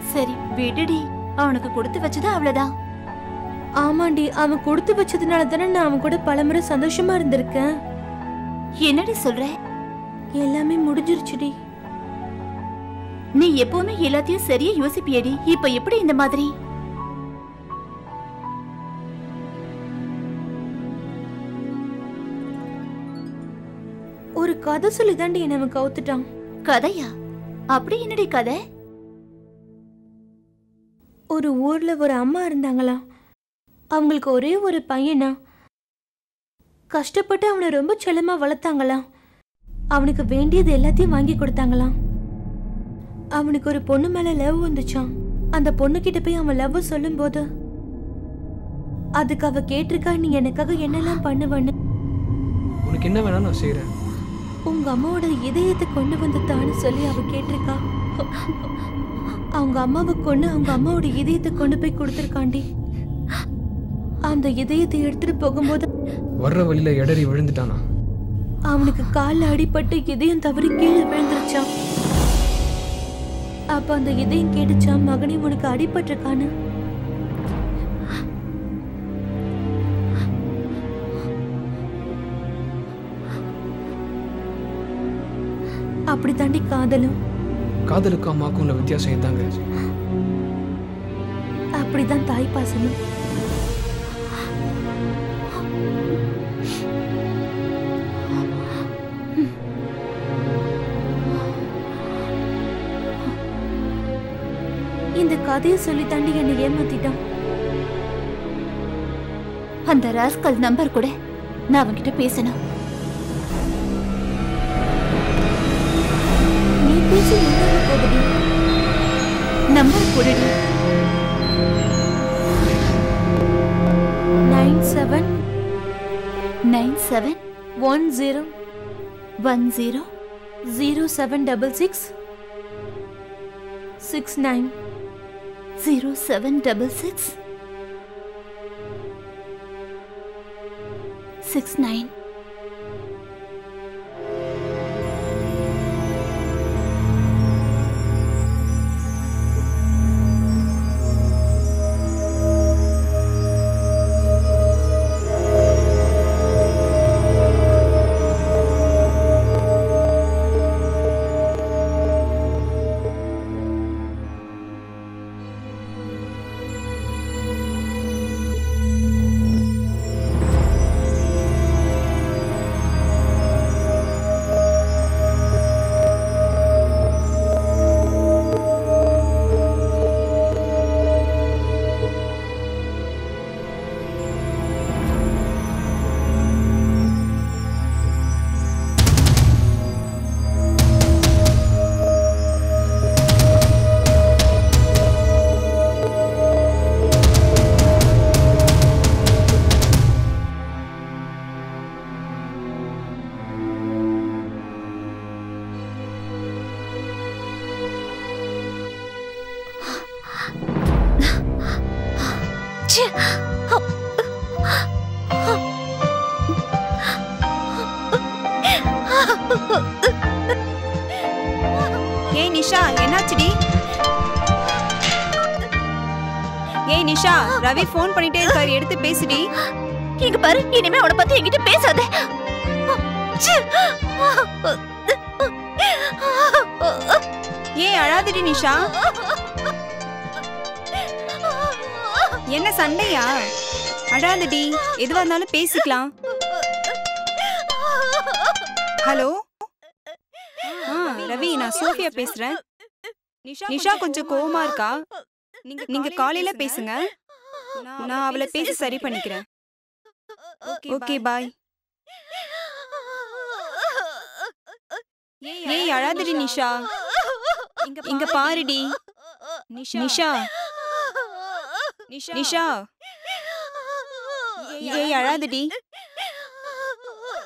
சரி விடுடி அவனுக்கு கொடுத்து வச்சது அவ்வளவுதான் ஆமாண்டி அவன் கொடுத்து வச்சதுனால தானே நான் அவன் கூட பலமுறை சந்தோஷமா இருந்திருக்கேன் என்னடி சொல்ற எல்லாமே முடிஞ்சிருச்சுடி நீ எப்பவுமே எல்லாத்தையும் சரியா யோசிப்பியடி இப்ப எப்படி இந்த மாதிரி ஒரு கதை சொல்லி தாண்டி என்ன அவன் கவுத்துட்டான் கதையா அப்படி என்னடி கதை ஒரு ஊர்ல ஒரு அம்மா இருந்தாங்களா அவங்களுக்கு ஒரே ஒரு பையனா கஷ்டப்பட்டு அவனை ரொம்ப செல்லமா வளர்த்தாங்களாம் அவனுக்கு வேண்டியது எல்லாத்தையும் வாங்கி கொடுத்தாங்களாம் அவனுக்கு ஒரு பொண்ணு மேல லவ் வந்துச்சான் அந்த பொண்ணு கிட்ட போய் அவன் லவ் சொல்லும்போது அதுக்கு அவ கேட்டிருக்கா நீ எனக்காக என்னெல்லாம் பண்ணுவன்னு உனக்கு என்ன வேணாலும் நான் செய்கிறேன் உங்க அம்மாவோட இதயத்தை கொண்டு வந்து தான்னு சொல்லி அவ கேட்டிருக்கா அவங்க அம்மாவை கொண்டு அவங்க அம்மாவோட இதயத்தை கொண்டு போய் கொடுத்துருக்காண்டி அந்த இதயத்தை எடுத்துட்டு போகும்போது வர்ற வழியில் இடறி விழுந்துட்டானா அவனுக்கு கால்ல அடிபட்டு இதயம் தவறி கீழே விழுந்துருச்சான் அப்ப அந்த இதயம் கேட்டுச்சான் மகனே உனக்கு அடிபட்டிருக்கான்னு அப்படி தாண்டி காதலும் காதலுக்கும் அம்மாவுக்கும் உள்ள வித்தியாசம் இதாங்க அப்படிதான் தாய் பாசமும் இந்த கதையை சொல்லி தாண்டி என்னை ஏமாத்திட்டான் அந்த ராஸ்கல் நம்பர் கூட நான் அவன்கிட்ட பேசணும் நீ பேசி என்ன போகுது நம்பர் கொடுடி nine seven nine seven one zero one zero zero seven double six six nine zero seven double six six nine ஏய் நிஷா என்னாச்சுடி ஏய் நிஷா ரவி ஃபோன் பண்ணிட்டே இருக்காரு எடுத்து பேசுடி இங்க பாரு இனிமே அவனை பத்தி என்கிட்ட பேசாத ச்சே. ஏய் அழாதடி நிஷா என்ன சண்டையா அழாதடி எதுவா இருந்தாலும் பேசிக்கலாம் ஹலோ ஆ ரவி நான் சோஃபியா பேசுறேன் நிஷா கொஞ்சம் கோவமா இருக்கா நீங்க காலையில பேசுங்க நான் அவளை பேசி சரி பண்ணிக்கிறேன் ஓகே பாய் ஏய் அழாதடி நிஷா இங்க பாருடி நிஷா நிஷா ஏய் அழாதடி